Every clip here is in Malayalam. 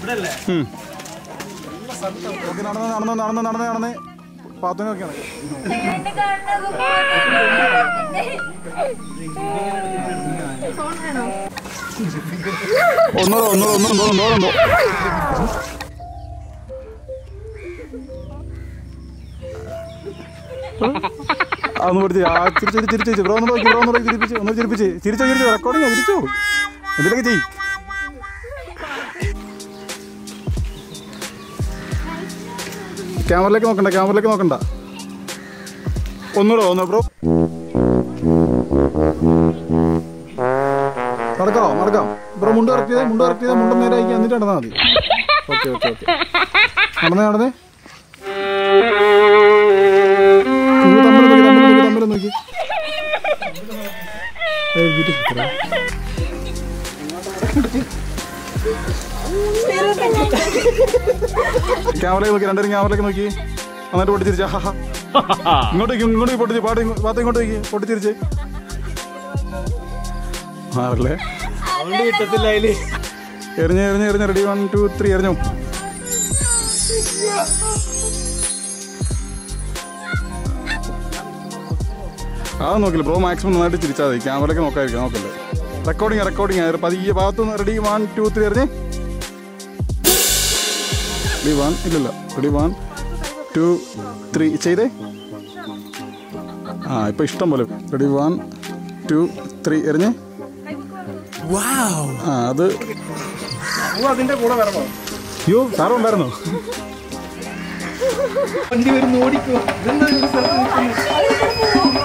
ഉം. ഓക്കെ നടന്ന് നടന്ന് നടന്ന് നടന്ന് നടന്ന് പാത്തുനൊക്കെയാണ് എന്റെ കണ്ണൊക്കെ ഒന്നോ ഒന്നോ ഒന്നോ ഒന്നോ ഒന്നോ ഒന്നോ അതൊന്ന് പഠിച്ച് ആ ചിരിച്ച് ചിരിച്ച് ചിരിച്ച് ബ്രോ ഒന്ന് നോക്കി ബ്രോ ഒന്ന് നോക്കി ചിരിപ്പിച്ച് ഒന്ന് ചിരിപ്പിച്ച് ചിരിച്ചോ ചിരിച്ചോ റെക്കോർഡിങ് ചിരിച്ചോ എന്തിനൊക്കെ ചെയ് ക്യാമറയിലേക്ക് നോക്കണ്ട ക്യാമറയിലേക്ക് നോക്കണ്ട ഒന്നുകൂടെ ഒന്ന് ബ്രോ നടക്കാമോ നടക്കാം ബ്രോ മുണ്ട് കറക്റ്റ് ചെയ്തേ മുണ്ട് കറക്റ്റ് ചെയ്തേ മുണ്ട് നേരെ ആക്കി എന്നിട്ട് നടന്നാൽ മതി ഓക്കെ ഓക്കെ ഓക്കെ നടന്നേ നടന്നേ നിങ്ങൾ തമ്മിൽ നോക്കി തമ്മിൽ നോക്കി തമ്മിൽ നോക്കി ഏയ് വീട്ടിൽ ഇരിക്കടാ. ക്യാമറയിൽ നോക്കി രണ്ടുപേരും ക്യാമറയിലേക്ക് നോക്കി എന്നിട്ട് പൊട്ടിച്ചിരിച്ച ഇങ്ങോട്ടേക്ക് ഇങ്ങോട്ട് പൊട്ടിച്ച് പാട്ട് ഇങ്ങോ- പാത്ത് ഇങ്ങോട്ട് നോക്കി പൊട്ടിച്ചിരിച്ച് ആറല്ലേ എറിഞ്ഞ് എറിഞ്ഞ് എറിഞ്ഞ് റെഡി വൺ ടു ത്രീ എറിഞ്ഞു അത് നോക്കില്ല ബ്രോ മാക്സിമം നന്നായിട്ട് ചിരിച്ചാൽ മതി ക്യാമറയ്ക്ക് നോക്കാതിരിക്കാം നോക്കല്ലേ റെക്കോർഡിങ് റെക്കോർഡിങ് പതിയെ ഭാഗത്തുനിന്ന് റെഡി വൺ ടു ത്രീ എറിഞ്ഞ് റെഡി വൺ ഇല്ലല്ല റെഡി വൺ ടു ത്രീ ചെയ്തേ ആ ഇപ്പൊ ഇഷ്ടം പോലെ റെഡി വൺ ടു ത്രീ എറിഞ്ഞ് ആ അത് അതിന്റെ കൂടെ വരണോ അയ്യോ സാറ് ഉണ്ടായിരുന്നോ വണ്ടി വരുന്ന ഓടിക്കോ ഇതെന്താ ഒരു സ്ഥലത്ത് നിൽക്കുന്നത്?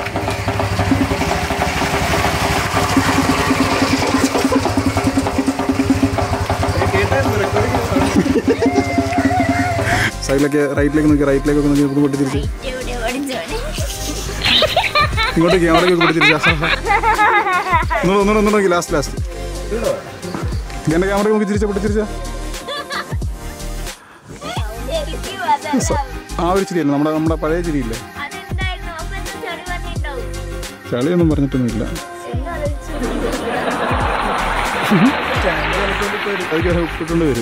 ഞാൻ കേട്ടായിരുന്നു recording sound. സൈഡിലേക്ക് റൈറ്റിലേക്ക് നോക്കി റൈറ്റിലേക്ക് നോക്കി ഒന്ന് പൊട്ടി തിരിച്ച് ഇങ്ങോട്ട് ക്യാമറയ്ക്ക് പൊട്ടി തിരിച്ച് ഒന്നുകൂടെ ഒന്നുകൂടെ ഒന്നുകൂടെ നോക്കി ലാസ്റ്റ് ലാസ്റ്റ് എൻ്റെ ക്യാമറ നോക്കി തിരിച്ച പൊട്ടി തിരിച്ച ആ ഒരു ചിരിയല്ല നമ്മുടെ നമ്മുടെ പഴയ ചിരിയില്ലേ അതെന്തായിരുന്നു അപ്പൊ എന്താ ചെടി പറഞ്ഞിട്ടുണ്ടാവും ചളിയൊന്നും പറഞ്ഞിട്ടൊന്നുമില്ല അതൊക്കെ ഉപ്പിട്ടുണ്ട് വരും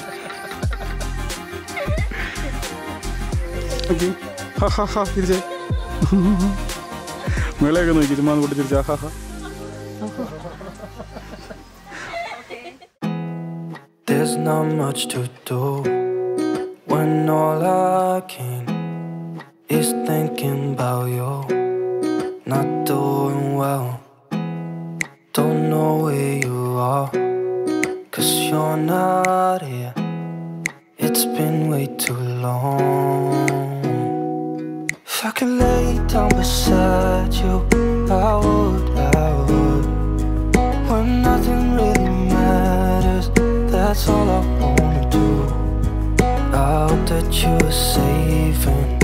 നോക്കി ഹാ ഹാ ഹാ തിരിച്ചേ മേളയൊക്കെ നോക്കി ചുമ്മാ ഒന്ന് പൊട്ടി തിരിച്ചാ ഹാ ഹാ There's not much to do when all I can is thinking about you. Not doing well, don't know where you are, cause you're not here. It's been way too long. If I could lay down beside you, I would, I would. When nothing really matters, that's all I wanna do. I hope that you're safe and